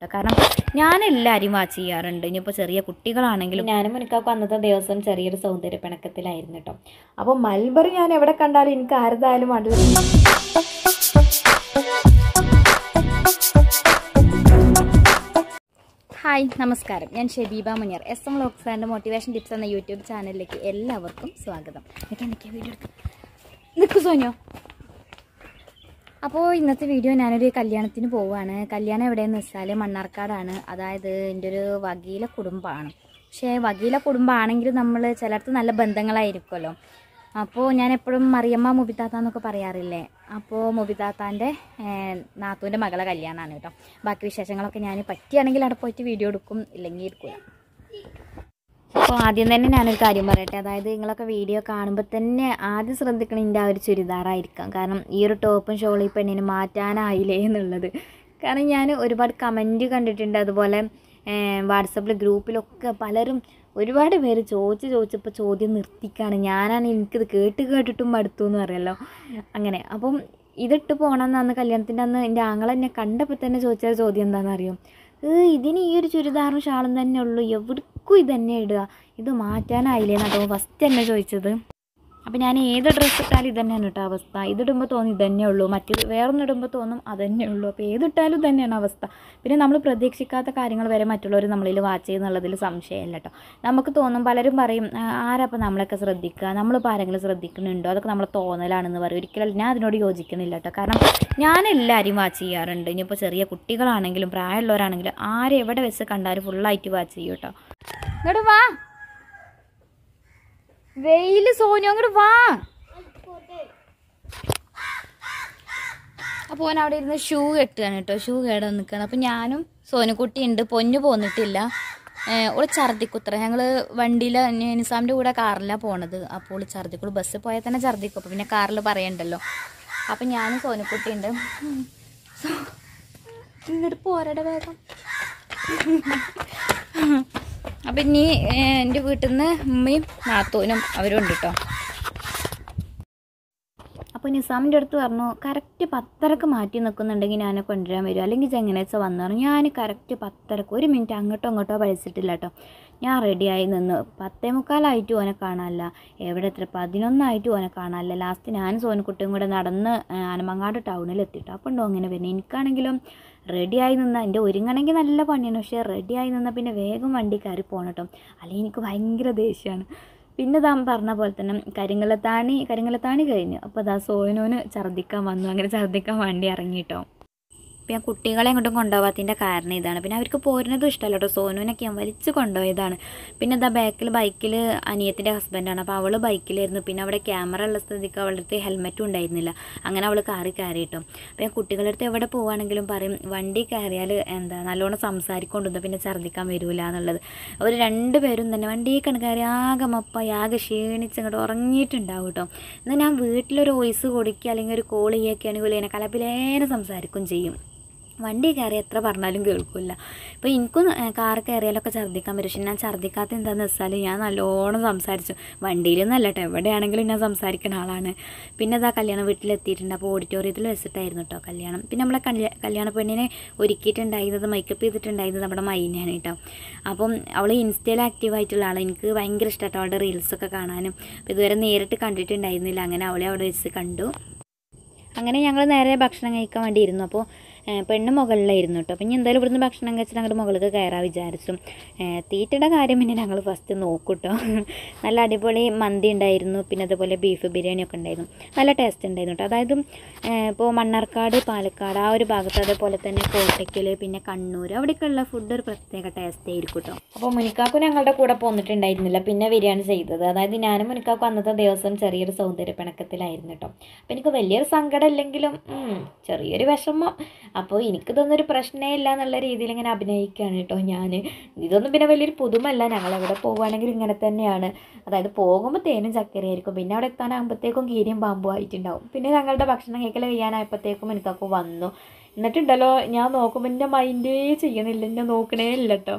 കാരണം ഞാൻ എല്ലാവരും വാച്ച് ചെയ്യാറുണ്ട് ഇനിയിപ്പോൾ ചെറിയ കുട്ടികളാണെങ്കിലും ഞാനും എനിക്കൊക്കെ അന്നത്തെ ദിവസം ചെറിയൊരു സൗന്ദര്യ പിണക്കത്തിലായിരുന്നു കേട്ടോ അപ്പോൾ മൽബറി ഞാൻ എവിടെ കണ്ടാലും എനിക്ക് ആരുതായാലും വേണ്ടത് ഹായ് നമസ്കാരം ഞാൻ Shebeeba Muniyar S M looks and motivation tips എന്ന യൂട്യൂബ് ചാനലിലേക്ക് എല്ലാവർക്കും സ്വാഗതം എനിക്ക് എന്തൊക്കെ വീഡിയോ എടുക്കാം നിൽക്കു സോനിയോ അപ്പോൾ ഇന്നത്തെ വീഡിയോ ഞാനൊരു കല്യാണത്തിന് പോവുകയാണ് കല്യാണം എവിടെയെന്ന് വെച്ചാൽ മണ്ണാർക്കാടാണ് അതായത് എൻ്റെ ഒരു വകീല കുടുംബമാണ് പക്ഷേ വകീല കുടുംബമാണെങ്കിലും നമ്മൾ ചിലടത്ത് നല്ല ബന്ധങ്ങളായിരിക്കുമല്ലോ അപ്പോൾ ഞാൻ എപ്പോഴും മറിയമ്മ മുബിത്താത്ത എന്നൊക്കെ പറയാറില്ലേ അപ്പോൾ മുബിത്താത്താൻ്റെ നാത്തൂൻ്റെ മകളെ കല്യാണമാണ് കേട്ടോ ബാക്കി വിശേഷങ്ങളൊക്കെ ഞാൻ പറ്റുകയാണെങ്കിൽ അവിടെ പോയിട്ട് വീഡിയോ എടുക്കും ഇല്ലെങ്കിൽ എടുക്കില്ല അപ്പോൾ ആദ്യം തന്നെ ഞാനൊരു കാര്യം പറയട്ടെ അതായത് നിങ്ങളൊക്കെ വീഡിയോ കാണുമ്പോൾ തന്നെ ആദ്യം ശ്രദ്ധിക്കണതിൻ്റെ ആ ഒരു ചുരിദാറായിരിക്കാം കാരണം ഈ ഒരു ടോപ്പും ഷോളും ഈ പെണ്ണിന് മാറ്റാനായില്ലേ എന്നുള്ളത് കാരണം ഞാൻ ഒരുപാട് കമൻറ്റ് കണ്ടിട്ടുണ്ട് അതുപോലെ വാട്സപ്പിൽ ഗ്രൂപ്പിലൊക്കെ പലരും ഒരുപാട് പേര് ചോദിച്ച് ചോദിച്ചപ്പോൾ ചോദ്യം നിർത്തിക്കാണ് ഞാനാണ് എനിക്കിത് കേട്ട് കേട്ടിട്ടും മടുത്തു എന്ന് അറിയാലോ അങ്ങനെ അപ്പം ഇതിട്ട് പോകണമെന്ന് അന്ന് കല്യാണത്തിൻ്റെ അന്ന് എൻ്റെ ആങ്ങളെ എന്നെ കണ്ടപ്പോൾ തന്നെ ചോദിച്ച ചോദ്യം എന്താണെന്ന് അറിയും ഏ ഇതിന് ഈ ഒരു ചുരിദാറും ഷാളും തന്നെ ഉള്ളൂ എവിടേക്കും ഇത് തന്നെ ഇടുക ഇത് മാറ്റാനായില്ലേ എന്നാട്ടോ ഫസ്റ്റ് എന്നെ ചോദിച്ചത് അപ്പോൾ ഞാൻ ഏത് ഡ്രസ്സ് ഇട്ടാലും ഇത് തന്നെയാണ് കേട്ടോ അവസ്ഥ ഇതിടുമ്പോൾ തോന്നും ഇത് തന്നെ ഉള്ളൂ മറ്റേത് വേറൊന്നും ഇടുമ്പോൾ തോന്നും അത് തന്നെ ഉള്ളൂ അപ്പോൾ ഏതിട്ടാലും ഇത് തന്നെയാണ് അവസ്ഥ പിന്നെ നമ്മൾ പ്രതീക്ഷിക്കാത്ത കാര്യങ്ങൾ വരെ മറ്റുള്ളവർ നമ്മളിൽ വാച്ച് ചെയ്യുന്നുള്ളതിൽ സംശയമില്ല കേട്ടോ നമുക്ക് തോന്നും പലരും പറയും "ആ, ആരാ അപ്പോൾ നമ്മളൊക്കെ ശ്രദ്ധിക്കുക നമ്മളിപ്പോൾ ആരെങ്കിലും ശ്രദ്ധിക്കുന്നുണ്ടോ അതൊക്കെ നമ്മളെ തോന്നലാണെന്ന് പറയും ഒരിക്കലും ഞാൻ അതിനോട് യോജിക്കുന്നില്ല കേട്ടോ കാരണം ഞാൻ എല്ലാവരും വാച്ച് ചെയ്യാറുണ്ട് ഇനിയിപ്പോൾ ചെറിയ കുട്ടികളാണെങ്കിലും പ്രായമുള്ളവരാണെങ്കിലും ആരെവിടെ വെച്ച് കണ്ടാലും ഫുള്ളായിട്ട് വാച്ച് ചെയ്യും കേട്ടോ ഇങ്ങോട്ട് വാ വെയില് സോനു അങ്ങോട്ട് വാ അപ്പോൾ ഓൻ അവിടെ ഇരുന്ന് ഷൂ കെട്ടുകയാണ് കേട്ടോ ഷൂ കേടാൻ നിൽക്കുകയാണ് അപ്പോൾ ഞാനും സോനുക്കുട്ടി ഉണ്ട് പൊന്നു പോന്നിട്ടില്ല ഓള് ഛർദിക്കുത്ര ഞങ്ങൾ വണ്ടിയിൽ നിസാമിൻ്റെ കൂടെ കാറിലാണ് പോണത് അപ്പോൾ ഓള് ഛർദിക്കുള്ളൂ ബസ്സിൽ പോയാൽ തന്നെ ഛർദിക്കും അപ്പോൾ പിന്നെ കാറിൽ പറയണ്ടല്ലോ അപ്പം ഞാനും സോനുക്കുട്ടി ഉണ്ട് ഇങ്ങോട്ട് പോരടെ വേഗം അപ്പം ഇനി എൻ്റെ വീട്ടിൽ നിന്ന് ഉമ്മയും നാത്തൂനും അവരും ഉണ്ട് കേട്ടോ അപ്പോൾ നിസാമിൻ്റെ അടുത്ത് പറഞ്ഞു കറക്റ്റ് പത്തരക്ക് മാറ്റി നിൽക്കുന്നുണ്ടെങ്കിൽ ഞാൻ കൊണ്ടുവരാൻ വരും അല്ലെങ്കിൽ എങ്ങനെ വെച്ചാൽ വന്നു പറഞ്ഞു ഞാൻ കറക്റ്റ് പത്തരക്ക് ഒരു മിനിറ്റ് അങ്ങോട്ടോ ഇങ്ങോട്ടോ പഴിച്ചിട്ടില്ല കേട്ടോ ഞാൻ റെഡിയായി നിന്ന് പത്തേ മുക്കാലായിട്ട് ഓനെ കാണാനില്ല എവിടെ എത്ര പതിനൊന്നായിട്ട് ഓനെ കാണാനില്ല ലാസ്റ്റ് ഞാൻ സോനക്കുട്ടിയും കൂടെ നടന്ന് ആ, ആനമങ്ങാട് ടൗണിൽ എത്തിട്ടോ അപ്പോൾ ഉണ്ടോ അങ്ങനെ വരുന്നത് എനിക്കാണെങ്കിലും റെഡിയായി നിന്ന എൻ്റെ ഒരുങ്ങണമെങ്കിൽ നല്ല പണിയാണ് പക്ഷേ റെഡിയായി നിന്നാൽ പിന്നെ വേഗം വണ്ടി കയറി പോകണം കേട്ടോ അല്ലെങ്കിൽ എനിക്ക് ഭയങ്കര ദേഷ്യമാണ് പിന്നെ താൻ പറഞ്ഞ പോലെ തന്നെ കരിങ്കലത്താണി കരിങ്കലത്താണി കഴിഞ്ഞു അപ്പോൾ അതാ സോനോന് ഛർദ്ദിക്കാൻ വന്നു അങ്ങനെ ഛർദ്ദിക്കാൻ വണ്ടി ഇറങ്ങിട്ടോ അപ്പോൾ ഞാൻ കുട്ടികളെ എങ്ങോട്ടും കൊണ്ടുപോകാത്തതിൻ്റെ കാരണം ഇതാണ് പിന്നെ അവർക്ക് പോരുന്നതും ഇഷ്ടമല്ല കേട്ടോ സോനുവിനൊക്കെ ഞാൻ വലിച്ച് കൊണ്ടുപോയതാണ് പിന്നെ ഇതാ ബാക്കിൽ ബൈക്കിൽ അനിയത്തിൻ്റെ ഹസ്ബൻഡാണ് അപ്പോൾ അവൾ ബൈക്കിലായിരുന്നു പിന്നെ അവിടെ ക്യാമറ ഉള്ള സ്ഥിതിക്ക് അവളുടെ അടുത്ത് ഹെൽമെറ്റും ഉണ്ടായിരുന്നില്ല അങ്ങനെ അവൾ കാറിൽ കയറി കേട്ടോ അപ്പോൾ ഞാൻ കുട്ടികളുടെ അടുത്ത് എവിടെ പോവുകയാണെങ്കിലും പറയും വണ്ടി കയറിയാൽ എന്താ നല്ലോണം സംസാരിക്കൊണ്ടുവന്നു പിന്നെ ഛർദ്ദിക്കാൻ വരില്ല എന്നുള്ളത് അവർ രണ്ടുപേരും തന്നെ വണ്ടി കണ്ട് കയറി ആകെ മപ്പായി ആകെ ക്ഷീണിച്ച് അങ്ങോട്ട് ഉറങ്ങിയിട്ടുണ്ടാവും കേട്ടോ എന്നാൽ ഞാൻ വീട്ടിലൊരു വോയിസ് കൊടുക്കുക അല്ലെങ്കിൽ ഒരു കോൾ ചെയ്യുകയാണെങ്കിൽ എന്നെ കലപ്പിലേനെ സംസാരിക്കും ചെയ്യും വണ്ടി കയറി എത്ര പറഞ്ഞാലും കേൾക്കില്ല ഇപ്പോൾ എനിക്കും കാർ കയറിയാലൊക്കെ ഛർദ്ദിക്കാൻ പറ്റും പക്ഷെ ഞാൻ ഛർദ്ദിക്കാത്ത എന്താണെന്ന് വെച്ചാൽ ഞാൻ നല്ലോണം സംസാരിച്ചു വണ്ടിയിലൊന്നും കേട്ടോ എവിടെയാണെങ്കിലും ഞാൻ സംസാരിക്കുന്ന ആളാണ് പിന്നെ അതാ കല്യാണ വീട്ടിലെത്തിയിട്ടുണ്ട് അപ്പോൾ ഓഡിറ്റോറിയത്തിൽ വെച്ചിട്ടായിരുന്നു കേട്ടോ കല്യാണം പിന്നെ നമ്മളെ കല്യാ കല്യാണ പെണ്ണിനെ ഒരുക്കിയിട്ടുണ്ടായിരുന്നത് മേക്കപ്പ് ചെയ്തിട്ടുണ്ടായിരുന്നത് നമ്മുടെ മൈനയാണ് കേട്ടോ അപ്പം അവൾ ഇൻസ്റ്റയിൽ ആക്റ്റീവ് ആയിട്ടുള്ള ആളാണ് എനിക്ക് ഭയങ്കര ഇഷ്ടമാട്ടോ അവളുടെ റീൽസൊക്കെ കാണാനും അപ്പോൾ ഇതുവരെ നേരിട്ട് കണ്ടിട്ടുണ്ടായിരുന്നില്ല അങ്ങനെ അവളെ അവിടെ വെച്ച് കണ്ടു അങ്ങനെ ഞങ്ങൾ നേരെ ഭക്ഷണം കഴിക്കാൻ വേണ്ടി ഇരുന്നു അപ്പോൾ ഏഹ്, പെണ്ണ് മുകളിലായിരുന്നു കേട്ടോ അപ്പം ഇനി എന്തായാലും ഇവിടുന്ന് ഭക്ഷണം കഴിച്ചിട്ട് അങ്ങോട്ട് മുകളിലേക്ക് കയറാൻ വിചാരിച്ചു ഏഹ്, തീറ്റയുടെ കാര്യം പിന്നെ ഞങ്ങൾ ഫസ്റ്റ് നോക്കും കേട്ടോ നല്ല അടിപൊളി മന്തി ഉണ്ടായിരുന്നു പിന്നെ അതുപോലെ ബീഫ് ബിരിയാണി ഒക്കെ ഉണ്ടായിരുന്നു നല്ല ടേസ്റ്റ് ഉണ്ടായിരുന്നു കേട്ടോ അതായത് ഏഹ്, ഇപ്പോൾ മണ്ണാർക്കാട് പാലക്കാട് ആ ഒരു ഭാഗത്ത് അതേപോലെ തന്നെ കോട്ടയ്ക്കൽ പിന്നെ കണ്ണൂർ അവിടെയൊക്കെയുള്ള ഫുഡ് ഒരു പ്രത്യേക ടേസ്റ്റ് ആയിരിക്കും കേട്ടോ അപ്പോൾ മുനിക്കാക്കു ഞങ്ങളുടെ കൂടെ പോന്നിട്ടുണ്ടായിരുന്നില്ല പിന്നെ ബിരിയാണി ചെയ്തത് അതായത് ഞാനും മുനിക്കാക്കു അന്നത്തെ ദിവസം ചെറിയൊരു സൗന്ദര്യ പിണക്കത്തിലായിരുന്നു കേട്ടോ അപ്പോൾ എനിക്ക് വലിയൊരു സങ്കടം ഇല്ലെങ്കിലും ഉം, ചെറിയൊരു വിഷമം അപ്പോൾ എനിക്കിതൊന്നും ഒരു പ്രശ്നമേ ഇല്ല എന്നുള്ള രീതിയിൽ ഇങ്ങനെ അഭിനയിക്കുകയാണ് കേട്ടോ ഞാൻ ഇതൊന്നും പിന്നെ വലിയൊരു പുതുമല്ല ഞങ്ങൾ എവിടെ പോകുവാണെങ്കിൽ ഇങ്ങനെ തന്നെയാണ് അതായത് പോകുമ്പോൾ തേനും ചക്കരയായിരിക്കും പിന്നെ അവിടെ എത്താനാകുമ്പോഴത്തേക്കും കീരിയും പാമ്പും ആയിട്ടുണ്ടാവും പിന്നെ ഞങ്ങളുടെ ഭക്ഷണം കേൾക്കൽ കഴിയാനായപ്പോഴത്തേക്കും എനിക്കൊക്കെ വന്നു എന്നിട്ടുണ്ടല്ലോ ഞാൻ നോക്കുമ്പോൾ എൻ്റെ മൈൻഡേ ചെയ്യുന്നില്ല എന്നെ നോക്കണേ ഇല്ല കേട്ടോ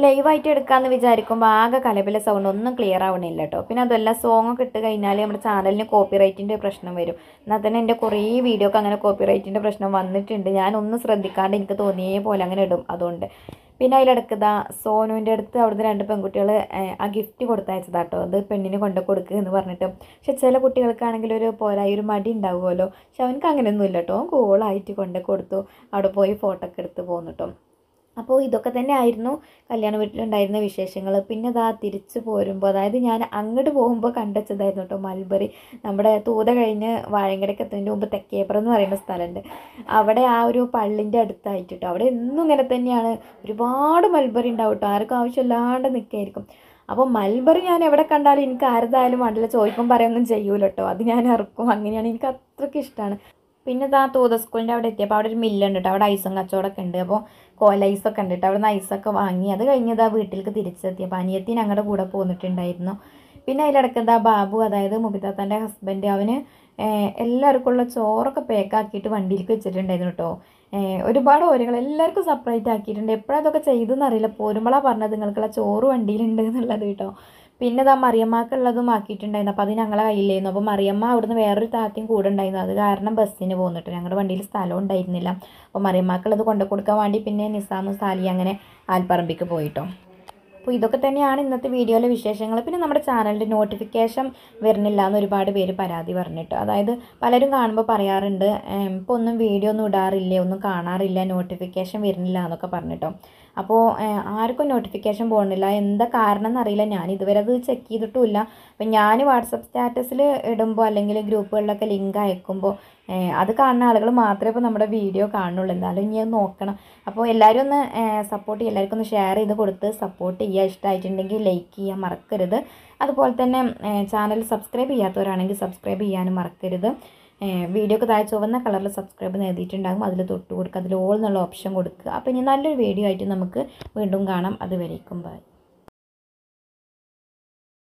ലൈവായിട്ട് എടുക്കാമെന്ന് വിചാരിക്കുമ്പോൾ ആകെ കലപില സൗണ്ട് ഒന്നും ക്ലിയർ ആവണില്ല കേട്ടോ പിന്നെ അതല്ല സോങ് ഒക്കെ ഇട്ട് കഴിഞ്ഞാൽ നമ്മുടെ ചാനലിന് കോപ്പിറൈറ്റിൻ്റെ പ്രശ്നം വരും എന്നാൽ തന്നെ എൻ്റെ കുറേ വീഡിയോക്ക് അങ്ങനെ കോപ്പിറൈറ്റിൻ്റെ പ്രശ്നം വന്നിട്ടുണ്ട് ഞാനൊന്നും ശ്രദ്ധിക്കാണ്ട് എനിക്ക് തോന്നിയേ പോലെ അങ്ങനെ ഇടും അതുകൊണ്ട് പിന്നെ അതിലിടക്കതാ സോനുവിൻ്റെ അടുത്ത് അവിടുന്ന് രണ്ട് പെൺകുട്ടികൾ ആ ഗിഫ്റ്റ് കൊടുത്തയച്ചതാട്ടോ അത് പെണ്ണിന് കൊണ്ട് കൊടുക്കുക എന്ന് പറഞ്ഞിട്ട് പക്ഷെ ചില കുട്ടികൾക്കാണെങ്കിൽ ഒരു പോരായി ഒരു മടി ഉണ്ടാവുമല്ലോ പക്ഷെ അവനക്ക് അങ്ങനെയൊന്നും ഇല്ല കേട്ടോ കൂളായിട്ട് കൊണ്ട് കൊടുത്തു അവിടെ പോയി ഫോട്ടോ ഒക്കെ എടുത്ത് പോന്നു കേട്ടോ അപ്പോൾ ഇതൊക്കെ തന്നെ ആയിരുന്നു കല്യാണ വീട്ടിലുണ്ടായിരുന്ന വിശേഷങ്ങൾ പിന്നെ ഇതാ തിരിച്ചു പോരുമ്പോൾ അതായത് ഞാൻ അങ്ങോട്ട് പോകുമ്പോൾ കണ്ടുവച്ചതായിരുന്നു കേട്ടോ മൽബറി നമ്മുടെ തൂത കഴിഞ്ഞ് വാഴങ്കടയ്ക്ക് എത്തുന്നതിന് മുമ്പ് തെക്കേപ്പുറം എന്ന് പറയുന്ന സ്ഥലമുണ്ട് അവിടെ ആ ഒരു പള്ളിൻ്റെ അടുത്തായിട്ട് കേട്ടോ അവിടെ എന്നും ഇങ്ങനെ തന്നെയാണ് ഒരുപാട് മൽബറി ഉണ്ടാവും കേട്ടോ ആർക്കും ആവശ്യമില്ലാണ്ട് നിൽക്കായിരിക്കും അപ്പോൾ മൽബറി ഞാൻ എവിടെ കണ്ടാലും എനിക്ക് ആരതായാലും മണ്ടല ചോദിക്കും പറയൊന്നും ചെയ്യൂല കേട്ടോ അത് ഞാൻ ഇറക്കും അങ്ങനെയാണ് എനിക്ക് അത്രയ്ക്ക് ഇഷ്ടമാണ് പിന്നെ ഇതാ തൂത സ്കൂളിൻ്റെ അവിടെ എത്തിയപ്പോൾ അവിടെ ഒരു മില്ലുണ്ട് കേട്ടോ അവിടെ ഐസും കച്ചവടമൊക്കെ ഉണ്ട് അപ്പോൾ കോല ഐസൊക്കെ ഉണ്ട് കേട്ടോ അവിടെ നിന്ന് ഐസൊക്കെ വാങ്ങി അത് കഴിഞ്ഞതാ വീട്ടിലേക്ക് തിരിച്ചെത്തിയപ്പോൾ അനിയത്തി ഞങ്ങളുടെ കൂടെ പോന്നിട്ടുണ്ടായിരുന്നു പിന്നെ അതിലിടയ്ക്കെന്താ ബാബു അതായത് മുബിതാത്തൻ്റെ ഹസ്ബൻഡ് അവന് ഏഹ്, എല്ലാവർക്കും ഉള്ള ചോറൊക്കെ പാക്കാക്കിയിട്ട് വണ്ടിയിലേക്ക് വെച്ചിട്ടുണ്ടായിരുന്നു കേട്ടോ ഏഹ്, ഒരുപാട് ഓരങ്ങൾ എല്ലാവർക്കും സെപ്പറേറ്റ് ആക്കിയിട്ടുണ്ട് എപ്പോഴാണ് അതൊക്കെ ചെയ്തെന്ന് അറിയില്ല പോരുമ്പോഴാണ് പറഞ്ഞത് നിങ്ങൾക്കുള്ള ചോറ് വണ്ടിയിലുണ്ട് എന്നുള്ളത് കേട്ടോ പിന്നെ ഇതാ മറിയമ്മക്കുള്ളതും ആക്കിയിട്ടുണ്ടായിരുന്നു അപ്പോൾ അത് ഞങ്ങളെ കയ്യിലായിരുന്നു അപ്പോൾ മറിയമ്മ അവിടുന്ന് വേറൊരു താത്തയും കൂടെ ഉണ്ടായിരുന്നു അത് കാരണം ബസ്സിന് പോന്നിട്ട് ഞങ്ങളുടെ വണ്ടിയിൽ സ്ഥലം ഉണ്ടായിരുന്നില്ല അപ്പോൾ മറിയമ്മക്കുള്ളത് കൊണ്ടു കൊടുക്കാൻ വേണ്ടി പിന്നെ നിസാമും സാലി അങ്ങനെ ആൽപ്പറമ്പിക്ക് പോയിട്ടോ അപ്പോൾ ഇതൊക്കെ തന്നെയാണ് ഇന്നത്തെ വീഡിയോയിലെ വിശേഷങ്ങൾ പിന്നെ നമ്മുടെ ചാനലിൻ്റെ നോട്ടിഫിക്കേഷൻ വരുന്നില്ല എന്ന് ഒരുപാട് പേര് പരാതി പറഞ്ഞിട്ട് അതായത് പലരും കാണുമ്പോൾ പറയാറുണ്ട് "ഏം, ഇപ്പോൾ ഒന്നും വീഡിയോ ഒന്നും ഇടാറില്ല ഒന്നും കാണാറില്ല നോട്ടിഫിക്കേഷൻ വരുന്നില്ല എന്നൊക്കെ പറഞ്ഞിട്ടോ അപ്പോൾ ഏഹ്, ആർക്കും നോട്ടിഫിക്കേഷൻ പോകുന്നില്ല എന്താ കാരണം എന്നറിയില്ല ഞാൻ ഇതുവരെ അത് ചെക്ക് ചെയ്തിട്ടുമില്ല അപ്പം ഞാൻ വാട്സപ്പ് സ്റ്റാറ്റസിൽ ഇടുമ്പോൾ അല്ലെങ്കിൽ ഗ്രൂപ്പുകളിലൊക്കെ ലിങ്ക് അയക്കുമ്പോൾ ഏഹ്, അത് കാണുന്ന ആളുകൾ മാത്രമേ ഇപ്പോൾ നമ്മുടെ വീഡിയോ കാണുള്ളൂ എന്നാലും ഇനി അത് നോക്കണം അപ്പോൾ എല്ലാവരും ഒന്ന് സപ്പോർട്ട് ചെയ്യുക എല്ലാവർക്കും ഒന്ന് ഷെയർ ചെയ്ത് കൊടുത്ത് സപ്പോർട്ട് ചെയ്യുക ഇഷ്ടമായിട്ടുണ്ടെങ്കിൽ ലൈക്ക് ചെയ്യാൻ മറക്കരുത് അതുപോലെ തന്നെ ചാനൽ സബ്സ്ക്രൈബ് ചെയ്യാത്തവരാണെങ്കിൽ സബ്സ്ക്രൈബ് ചെയ്യാനും മറക്കരുത് വീഡിയോക്ക് താഴെ ചുവന്ന കളറിൽ സബ്സ്ക്രൈബ് നേടിയിട്ടുണ്ടാകും അതിൽ തൊട്ട് കൊടുക്കുക അതിൽ ഓൾ എന്നുള്ള ഓപ്ഷൻ കൊടുക്കുക അപ്പോൾ ഇനി നല്ലൊരു വീഡിയോ ആയിട്ട് നമുക്ക് വീണ്ടും കാണാം അതുവരേക്കും ബൈ